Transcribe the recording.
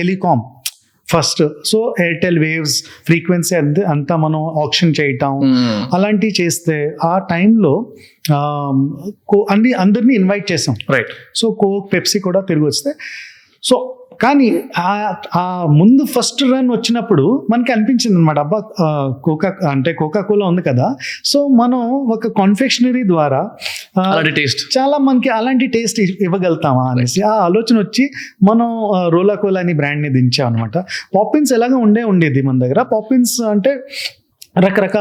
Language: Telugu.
Telecom first so Airtel waves frequency అంత అంతా మనం ఆప్షన్ చేయటం Hmm. అలాంటివి చేస్తే ఆ టైంలో అన్ని అందరినీ ఇన్వైట్ చేసాం రైట్ సో కోక్ పెప్సీ కూడా తిరిగి వస్తే సో కానీ ఆ- ఆ ముందు ఫస్ట్ రన్ వచ్చినప్పుడు మనకి అనిపించింది అనమాట అబ్బా ఆ, కోకా అంటే కోకా కోలా ఉంది కదా సో మనం ఒక కాన్ఫెక్షనరీ ద్వారా ఆ, అలాంటి టేస్ట్ చాలా మనకి అలాంటి టేస్ట్ ఇవ్వగలుగుతామా అనేసి ఆ ఆలోచన వచ్చి మనం ఆ, రోలా కోలా అని బ్రాండ్ని దించాం అనమాట పాపిన్స్ ఎలాగ ఉండే ఉండేది మన దగ్గర పాపిన్స్ అంటే రకరకాల